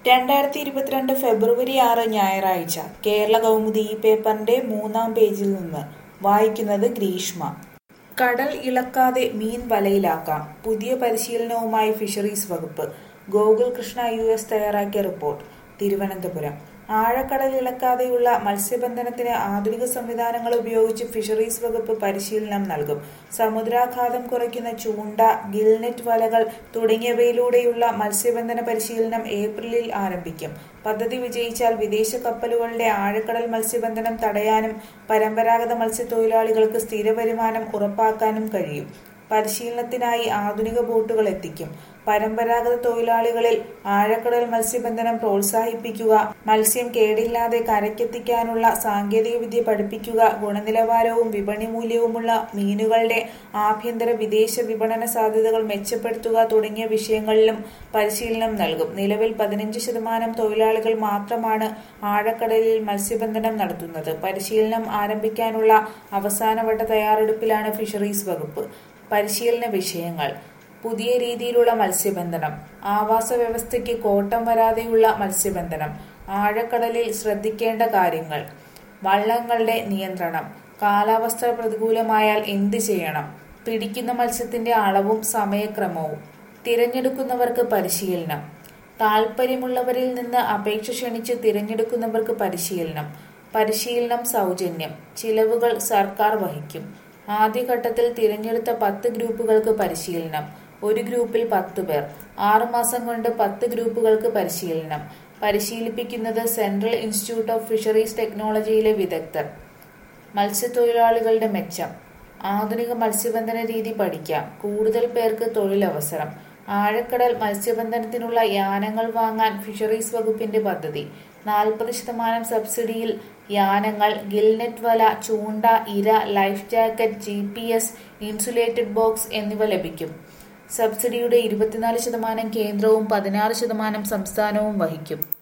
രണ്ടായിരത്തി ഇരുപത്തിരണ്ട് ഫെബ്രുവരി ആറ് ഞായറാഴ്ച കേരള കൗമുദി ഈ പേപ്പറിന്റെ മൂന്നാം പേജിൽ നിന്ന് വായിക്കുന്നത് ഗ്രീഷ്മ കടൽ ഇളക്കാതെ മീൻ വലയിലാക്കാം പുതിയ പരിശീലനവുമായി ഫിഷറീസ് വകുപ്പ് ഗോകുൽ കൃഷ്ണ യു എസ് തയ്യാറാക്കിയ റിപ്പോർട്ട് തിരുവനന്തപുരം ആഴക്കടൽ ഇളക്കാതെയുള്ള മത്സ്യബന്ധനത്തിന് ആധുനിക സംവിധാനങ്ങൾ ഉപയോഗിച്ച് ഫിഷറീസ് വകുപ്പ് പരിശീലനം നൽകും സമുദ്രാഘാതം കുറയ്ക്കുന്ന ചൂണ്ട ഗിൽനെറ്റ് വലകൾ തുടങ്ങിയവയിലൂടെയുള്ള മത്സ്യബന്ധന പരിശീലനം ഏപ്രിലിൽ ആരംഭിക്കും പദ്ധതി വിജയിച്ചാൽ വിദേശ കപ്പലുകളുടെ ആഴക്കടൽ മത്സ്യബന്ധനം തടയാനും പരമ്പരാഗത മത്സ്യത്തൊഴിലാളികൾക്ക് സ്ഥിര വരുമാനം ഉറപ്പാക്കാനും കഴിയും പരിശീലനത്തിനായി ആധുനിക ബോട്ടുകൾ എത്തിക്കും പരമ്പരാഗത തൊഴിലാളികളിൽ ആഴക്കടൽ മത്സ്യബന്ധനം പ്രോത്സാഹിപ്പിക്കുക മത്സ്യം കേടില്ലാതെ കരയ്ക്കെത്തിക്കാനുള്ള സാങ്കേതികവിദ്യ പഠിപ്പിക്കുക ഗുണനിലവാരവും വിപണി മൂല്യവുമുള്ള മീനുകളുടെ ആഭ്യന്തര വിദേശ വിപണന സാധ്യതകൾ മെച്ചപ്പെടുത്തുക തുടങ്ങിയ വിഷയങ്ങളിലും പരിശീലനം നൽകും നിലവിൽ പതിനഞ്ച് ശതമാനം തൊഴിലാളികൾ മാത്രമാണ് ആഴക്കടലിൽ മത്സ്യബന്ധനം നടത്തുന്നത് പരിശീലനം ആരംഭിക്കാനുള്ള അവസാനവട്ട തയ്യാറെടുപ്പിലാണ് ഫിഷറീസ് വകുപ്പ് പരിശീലന വിഷയങ്ങൾ പുതിയ രീതിയിലുള്ള മത്സ്യബന്ധനം ആവാസ വ്യവസ്ഥയ്ക്ക് കോട്ടം വരാതെയുള്ള മത്സ്യബന്ധനം ആഴക്കടലിൽ ശ്രദ്ധിക്കേണ്ട കാര്യങ്ങൾ വള്ളങ്ങളുടെ നിയന്ത്രണം കാലാവസ്ഥ പ്രതികൂലമായാൽ എന്ത് ചെയ്യണം പിടിക്കുന്ന മത്സ്യത്തിന്റെ അളവും സമയക്രമവും തിരഞ്ഞെടുക്കുന്നവർക്ക് പരിശീലനം താൽപ്പര്യമുള്ളവരിൽ നിന്ന് അപേക്ഷ ക്ഷണിച്ച് തിരഞ്ഞെടുക്കുന്നവർക്ക് പരിശീലനം പരിശീലനം സൗജന്യം ചിലവുകൾ സർക്കാർ വഹിക്കും ആദ്യഘട്ടത്തിൽ തിരഞ്ഞെടുത്ത പത്ത് ഗ്രൂപ്പുകൾക്ക് പരിശീലനം ഒരു ഗ്രൂപ്പിൽ പത്ത് പേർ ആറുമാസം കൊണ്ട് പത്ത് ഗ്രൂപ്പുകൾക്ക് പരിശീലനം പരിശീലിപ്പിക്കുന്നത് സെൻട്രൽ ഇൻസ്റ്റിറ്റ്യൂട്ട് ഓഫ് ഫിഷറീസ് ടെക്നോളജിയിലെ വിദഗ്ധർ മത്സ്യത്തൊഴിലാളികളുടെ മെച്ചം ആധുനിക മത്സ്യബന്ധന രീതി പഠിക്കാം കൂടുതൽ പേർക്ക് തൊഴിലവസരം ആഴക്കടൽ മത്സ്യബന്ധനത്തിനുള്ള യാനങ്ങൾ വാങ്ങാൻ ഫിഷറീസ് വകുപ്പിന്റെ പദ്ധതി നാൽപ്പത് ശതമാനം സബ്സിഡിയിൽ യാനങ്ങൾ ഗിൽനെറ്റ് വല ചൂണ്ട ഇര life jacket G P S insulated box എന്നിവ ലഭിക്കും സബ്സിഡിയുടെ ഇരുപത്തിനാല് ശതമാനം കേന്ദ്രവും പതിനാറ് ശതമാനം സംസ്ഥാനവും വഹിക്കും